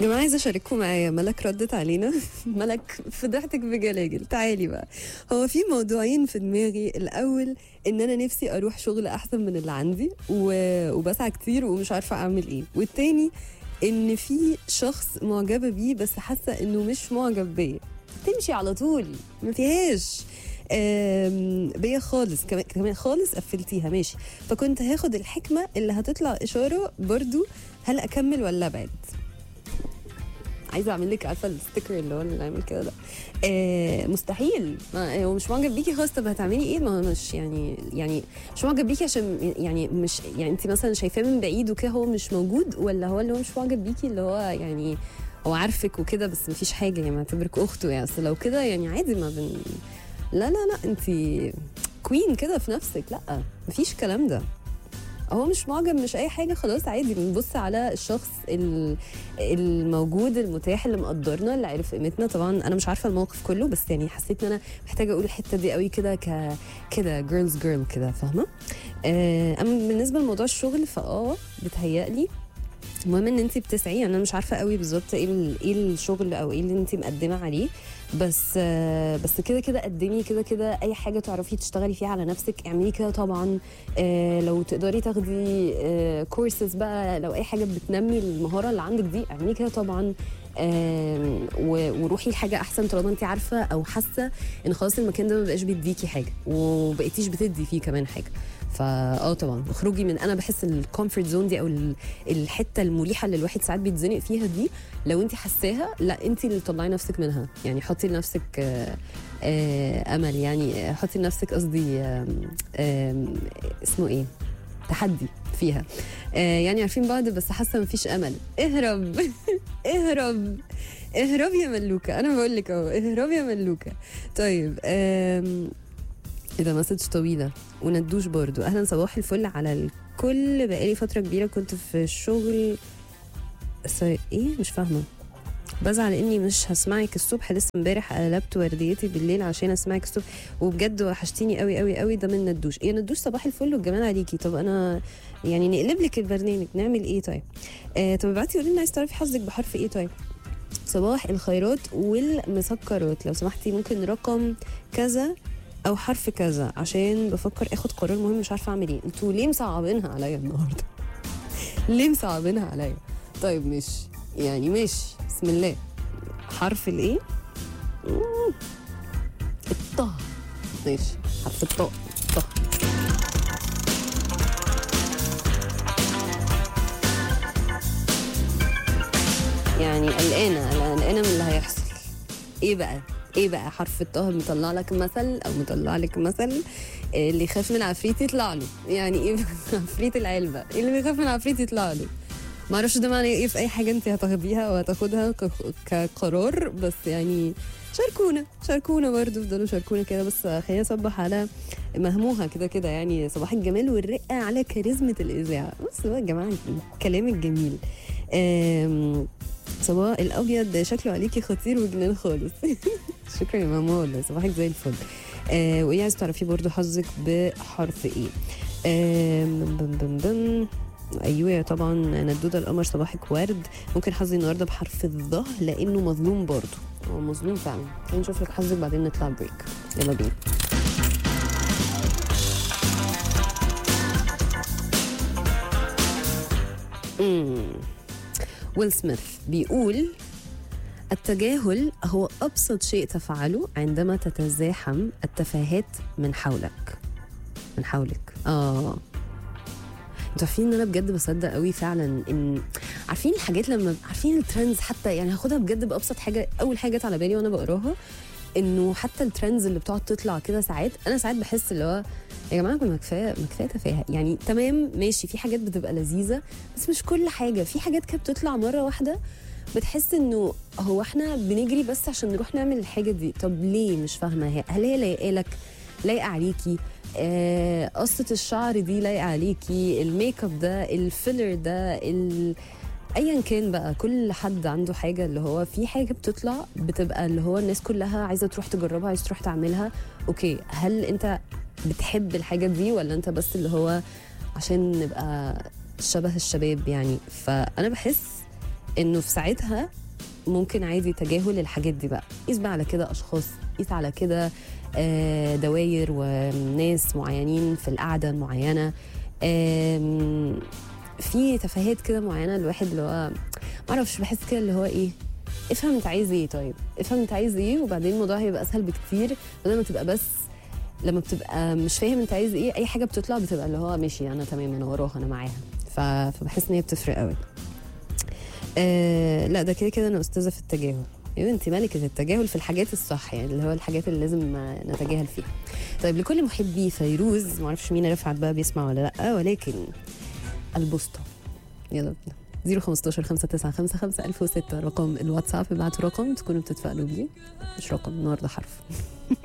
جماعة عايزة أشارككم معايا ملك ردت علينا ملك فضحتك بجلاجل تعالي بقى هو في موضوعين في دماغي الأول إن أنا نفسي أروح شغل أحسن من اللي عندي و... وبسعى كتير ومش عارفة أعمل إيه والتاني إن في شخص معجبة بيه بس حاسة إنه مش معجب بيا تمشي على طول ما فيهاش آم، بيا خالص كمان كمان خالص قفلتيها ماشي فكنت هاخد الحكمة اللي هتطلع إشارة برضو هل أكمل ولا أبعد عايزه اعمل لك عارفه الستيكر اللي هو اللي عامل كده ده آه مستحيل ما هو مش معجب بيكي خلاص طب هتعملي ايه ما هو مش يعني يعني مش معجب بيكي عشان يعني مش يعني انت مثلا شايفاه من بعيد وكده هو مش موجود ولا هو اللي هو مش معجب بيكي اللي هو يعني هو عارفك وكده بس مفيش حاجه يعني معتبرك اخته يعني اصل لو كده يعني عادي ما بن لا لا لا انت كوين كده في نفسك لا مفيش الكلام ده هو مش معجب مش اي حاجه خلاص عادي بنبص على الشخص ال- الموجود المتاح اللي مقدرنا اللي عارف قيمتنا طبعا انا مش عارفه الموقف كله بس يعني حسيت ان انا محتاجه اقول الحته دي قوي كده ك كده جيرلز جيرل كده فاهمه آه، اما بالنسبه لموضوع الشغل فاه بتهيألي المهم ان انت بتسعي يعني انا مش عارفه قوي بالظبط ايه ال- ايه الشغل او ايه اللي انت مقدمه عليه بس آه، بس كده كده قدمي كده كده اي حاجه تعرفي تشتغلي فيها على نفسك اعملي كده طبعا آه، لو تقدري تاخدي كورسز بقى لو اي حاجه بتنمي المهاره اللي عندك دي اعملي كده طبعا آم، و- وروحي لحاجه احسن طالما انت عارفه او حاسه ان خلاص المكان ده ما بقاش بيديكي حاجه وبقيتيش بتدي فيه كمان حاجه فا اه طبعا اخرجي من انا بحس الكومفورت زون دي او ال- الحته المريحه اللي الواحد ساعات بيتزنق فيها دي لو انت حساها لا انت اللي تطلعي نفسك منها يعني حطي لنفسك آه، آه، امل يعني آه، حطي لنفسك قصدي آم، آم، اسمه ايه تحدي فيها آه يعني عارفين بعض بس حاسه مفيش امل اهرب اهرب اهرب يا ملوكه انا بقول لك اهو اهرب يا ملوكه طيب آم، ايه ده مسج طويله وندوش برضو اهلا صباح الفل على الكل بقالي فتره كبيره كنت في الشغل س- ايه مش فاهمه بزعل اني مش هسمعك الصبح لسه امبارح قلبت ورديتي بالليل عشان اسمعك الصبح وبجد وحشتيني قوي قوي قوي ده من ندوش ايه ندوش صباح الفل والجمال عليكي طب انا يعني نقلب لك البرنامج نعمل ايه طيب آه طب ابعتي قولي لنا عايز تعرفي حظك بحرف ايه طيب صباح الخيرات والمسكرات لو سمحتي ممكن رقم كذا او حرف كذا عشان بفكر اخد قرار مهم مش عارفه اعمل ايه انتوا ليه مصعبينها عليا النهارده ليه مصعبينها عليا طيب ماشي يعني ماشي بسم الله حرف الايه مم. الطه ماشي حرف الطاء طه يعني قلقانه قلقانه من اللي هيحصل ايه بقى ايه بقى حرف الطه مطلع لك مثل او مطلع لك مثل إيه اللي يخاف من عفريت يطلع له يعني ايه عفريت العلبه إيه اللي بيخاف من عفريت يطلع له ما اعرفش ده معناه ايه في اي حاجه انت هتاخديها وهتاخدها ك- كقرار بس يعني شاركونا شاركونا برضو افضلوا شاركونا كده بس خلينا نصبح على مهموها كده كده يعني صباح الجمال والرقه على كاريزمه الاذاعه بص بقى يا جماعه الكلام الجميل آم، صباح الابيض شكله عليكي خطير وجنان خالص شكرا يا ماما والله صباحك زي الفل آه وايه عايز تعرفي برضو حظك بحرف ايه آم، بم بم بم ايوه طبعا ندوده القمر صباحك ورد ممكن حظي النهارده بحرف الظه لانه مظلوم برضو هو مظلوم فعلا خلينا نشوف لك حظك بعدين نطلع بريك يلا بينا مم. ويل سميث بيقول التجاهل هو أبسط شيء تفعله عندما تتزاحم التفاهات من حولك من حولك اه انتوا عارفين ان انا بجد بصدق قوي فعلا ان عارفين الحاجات لما عارفين الترندز حتى يعني هاخدها بجد بابسط حاجه اول حاجه جت على بالي وانا بقراها انه حتى الترندز اللي بتقعد تطلع كده ساعات انا ساعات بحس اللي هو يا جماعه ما كفايه ما كفايه تفاهه يعني تمام ماشي في حاجات بتبقى لذيذه بس مش كل حاجه في حاجات كده بتطلع مره واحده بتحس انه هو احنا بنجري بس عشان نروح نعمل الحاجه دي طب ليه مش فاهمه هي هل هي لايقه لك لايقه عليكي آه، قصه الشعر دي لايقه عليكي الميك اب ده الفيلر ده ال... ايا كان بقى كل حد عنده حاجه اللي هو في حاجه بتطلع بتبقى اللي هو الناس كلها عايزه تروح تجربها عايزه تروح تعملها اوكي هل انت بتحب الحاجه دي ولا انت بس اللي هو عشان نبقى شبه الشباب يعني فانا بحس انه في ساعتها ممكن عادي تجاهل الحاجات دي بقى قيس بقى على كده اشخاص قيس على كده آه، دواير وناس معينين في القعده المعينه آم، في تفاهات كده معينه الواحد اللي هو معرفش بحس كده اللي هو ايه افهم انت عايز ايه طيب افهم انت عايز ايه وبعدين الموضوع هيبقى اسهل بكتير بدل ما تبقى بس لما بتبقى مش فاهم انت عايز ايه اي حاجه بتطلع بتبقى اللي هو ماشي انا تمام انا وراها انا معاها ف- فبحس ان هي بتفرق قوي آه لا ده كده كده انا استاذه في التجاهل ايوه انت ملكه التجاهل في الحاجات الصح يعني اللي هو الحاجات اللي لازم آه، نتجاهل فيها طيب لكل محبي فيروز معرفش مين رفعت بقى بيسمع ولا لا ولكن البوسطه يلا بينا 015 595 1006 رقم الواتساب ابعتوا رقم تكونوا بتتفائلوا بيه مش رقم النهارده حرف